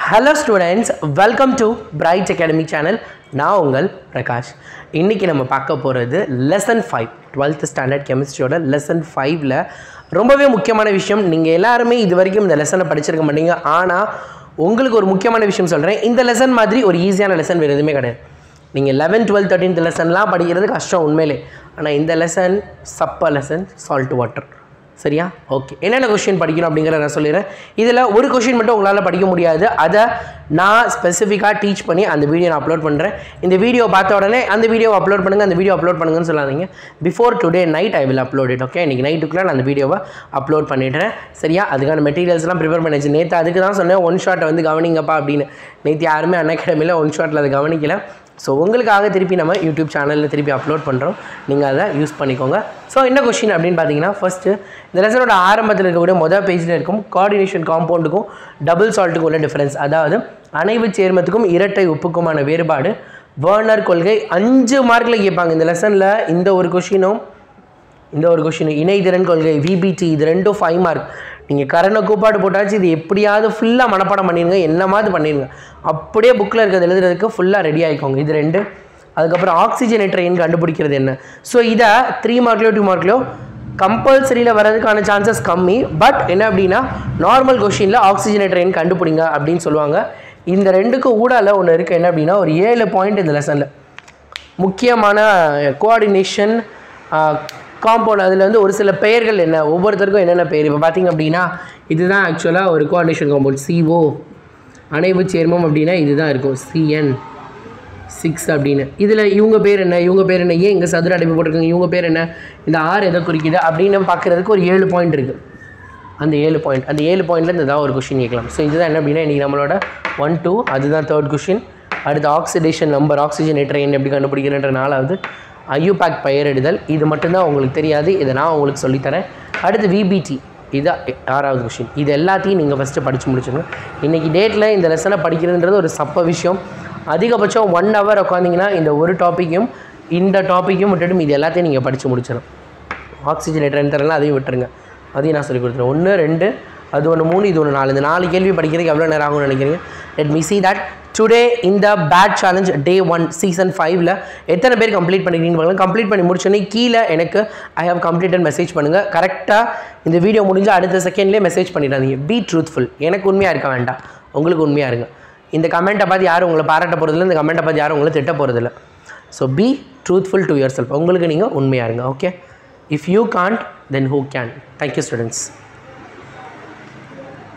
hello students welcome to Bright Academy channel நான் உங்கள் பிரகாஷ் இன்றைக்கி நம்ம பார்க்க போகிறது லெசன் ஃபைவ் டுவெல்த் ஸ்டாண்டர்ட் கெமிஸ்ட்ரியோட லெசன் ஃபைவ்ல ரொம்பவே முக்கியமான விஷயம் நீங்கள் எல்லாருமே இது வரைக்கும் இந்த லெசனை படிச்சிருக்க மாட்டீங்க ஆனால் உங்களுக்கு ஒரு முக்கியமான விஷயம் சொல்கிறேன் இந்த லெசன் மாதிரி ஒரு ஈஸியான லெசன் வேறு எதுவுமே கிடையாது நீங்கள் லெவன் டுவெல் தேர்ட்டீன்த் லெசன்லாம் படிக்கிறது கஷ்டம் உண்மையிலே ஆனால் இந்த லெசன் சப்ப லெசன் சால்ட் வாட்டர் சரியா ஓகே என்னென்ன கொஷின் படிக்கணும் அப்படிங்கிறத நான் சொல்லிடுறேன் இதில் ஒரு கொஷின் மட்டும் உங்களால் படிக்க முடியாது அதை நான் ஸ்பெசிஃபிக்காக டீச் பண்ணி அந்த வீடியோ நான் அப்லோட் பண்ணுறேன் இந்த வீடியோ பார்த்த உடனே அந்த வீடியோ அப்லோட் பண்ணுங்கள் அந்த வீடியோ அப்லோட் பண்ணுங்கன்னு சொல்லாதீங்க before today night I will upload it okay இன்றைக்கி நைட்டுக்குள்ளே நான் அந்த வீடியோவை அப்லோட் பண்ணிடுறேன் சரியா அதுக்கான மெட்டீரியல்ஸ்லாம் ப்ரிப்பேர் பண்ணிச்சு நேற்று அதுக்கு தான் சொன்னேன் ஒன் ஷாட்டை வந்து கவனிங்கப்பா அப்படின்னு நேற்று யாருமே அன் அகாடமியில் ஒன் ஷாட்டில் அதை கவனிக்கல ஸோ உங்களுக்காக திருப்பி நம்ம யூடியூப் சேனலில் திருப்பி அப்லோட் பண்ணுறோம் நீங்கள் அதை யூஸ் பண்ணிக்கோங்க ஸோ என்ன கொஷின் அப்படின்னு பார்த்தீங்கன்னா ஃபஸ்ட்டு இந்த லெசனோட ஆரம்பத்தில் இருக்கக்கூடிய மொதல் பேஜில் இருக்கும் கோஆர்டினேஷன் காம்பவுண்டுக்கும் டபுள் சால்ட்டுக்கும் உள்ள டிஃப்ரென்ஸ் அதாவது அணைவு சேர்மத்துக்கும் இரட்டை உப்புக்குமான வேறுபாடு வேர்னர் கொள்கை அஞ்சு மார்க்கில் கேட்பாங்க இந்த லெசனில் இந்த ஒரு கொஷினும் இந்த ஒரு கொஷின் இணைதிறன் கொள்கை விபிடி இது ரெண்டும் ஃபைவ் மார்க் நீங்கள் கரணை கூப்பாடு போட்டாச்சு இது எப்படியாவது ஃபுல்லாக மனப்பாடம் பண்ணிடுங்க என்னமாவது பண்ணிடுங்க அப்படியே புக்கில் இருக்கிறது எழுதுறதுக்கு ஃபுல்லாக ரெடி ஆகிக்கோங்க இது ரெண்டு அதுக்கப்புறம் ஆக்சிஜனேட்டர் எண் கண்டுபிடிக்கிறது என்ன ஸோ இதை த்ரீ மார்க்லையோ டூ மார்க்லையோ கம்பல்சரியில் வர்றதுக்கான சான்சஸ் கம்மி பட் என்ன அப்படின்னா நார்மல் கொஷினில் ஆக்சிஜனேட்டர் எண் கண்டுபிடிங்க அப்படின்னு சொல்லுவாங்க இந்த ரெண்டுக்கும் ஊடால ஒன்று இருக்குது என்ன அப்படின்னா ஒரு ஏழு பாயிண்ட் இந்த லெசனில் முக்கியமான கோஆர்டினேஷன் காம்பவுண்ட் அதில் வந்து ஒரு சில பெயர்கள் என்ன ஒவ்வொருத்தருக்கும் என்னென்ன பெயர் இப்போ பார்த்தீங்க அப்படின்னா இதுதான் ஆக்சுவலாக ஒரு கோஆர்டினேஷன் காம்பவுண்ட் சிஓ அணைவு சேர்மம் அப்படின்னா இதுதான் இருக்கும் சிஎன் சிக்ஸ் அப்படின்னு இதில் இவங்க பேர் என்ன இவங்க பேர் என்ன ஏன் இங்கே சதுர அடைப்பு போட்டிருக்காங்க இவங்க பேர் என்ன இந்த ஆறு எதை குறிக்குது அப்படின்னு பார்க்குறதுக்கு ஒரு ஏழு பாயிண்ட் இருக்குது அந்த ஏழு பாயிண்ட் அந்த ஏழு பாயிண்ட்லேருந்து ஏதாவது ஒரு கொஷின் கேட்கலாம் ஸோ இதுதான் என்ன அப்படின்னா இன்றைக்கி நம்மளோட ஒன் டூ அதுதான் தேர்ட் கொஷின் அடுத்து ஆக்சிடேஷன் நம்பர் ஆக்சிஜனேட்டர் எண் எப்படி கண்டுபிடிக்கிறன்ற நாலாவது ஐயூபேக் பெயரிடுதல் இது மட்டும்தான் உங்களுக்கு தெரியாது இதை நான் உங்களுக்கு சொல்லித்தரேன் அடுத்து விபிடி இது ஆறாவது கொஷின் இது எல்லாத்தையும் நீங்கள் ஃபஸ்ட்டு படித்து முடிச்சுங்க இன்றைக்கி டேட்டில் இந்த லெசனை படிக்கிறதுன்றது ஒரு சப்ப விஷயம் அதிகபட்சம் ஒன் ஹவர் உட்காந்திங்கன்னா இந்த ஒரு டாப்பிக்கும் இந்த டாப்பிக்கும் விட்டுட்டு இது எல்லாத்தையும் நீங்கள் படித்து முடிச்சிடும் ஆக்சிஜனேட்டர் தரலாம் அதையும் விட்டுருங்க அதையும் நான் சொல்லி கொடுத்துருவேன் ஒன்று ரெண்டு அது ஒன்று மூணு இது ஒன்று நாலு இந்த நாலு கேள்வி படிக்கிறதுக்கு எவ்வளோ நேரம் ஆகும்னு நினைக்கிறீங்க let me see that today இந்த bad challenge day one season ஃபைவ்ல எத்தனை பேர் கம்ப்ளீட் பண்ணிக்கிறீங்கன்னு பாருங்கள் கம்ப்ளீட் பண்ணி முடிச்சோன்னே கீழே எனக்கு ஐ ஹவ் கம்ப்ளீட்டட் மெசேஜ் பண்ணுங்கள் கரெக்டாக இந்த வீடியோ முடிஞ்சு அடுத்த செகண்ட்லேயே மெசேஜ் பண்ணிடாதீங்க பி ட்ரூத்ஃபுல் எனக்கு உண்மையாக இருக்க வேண்டாம் உங்களுக்கு உண்மையாக இருங்க இந்த கமெண்ட்டை பார்த்து யாரும் உங்களை பாராட்ட போகிறதில்ல இந்த கமெண்ட்டை பார்த்து யாரும் உங்களை திட்ட போகிறதில்ல so be truthful to yourself உங்களுக்கு நீங்கள் உண்மையாக இருங்க okay if you can't then who can thank you students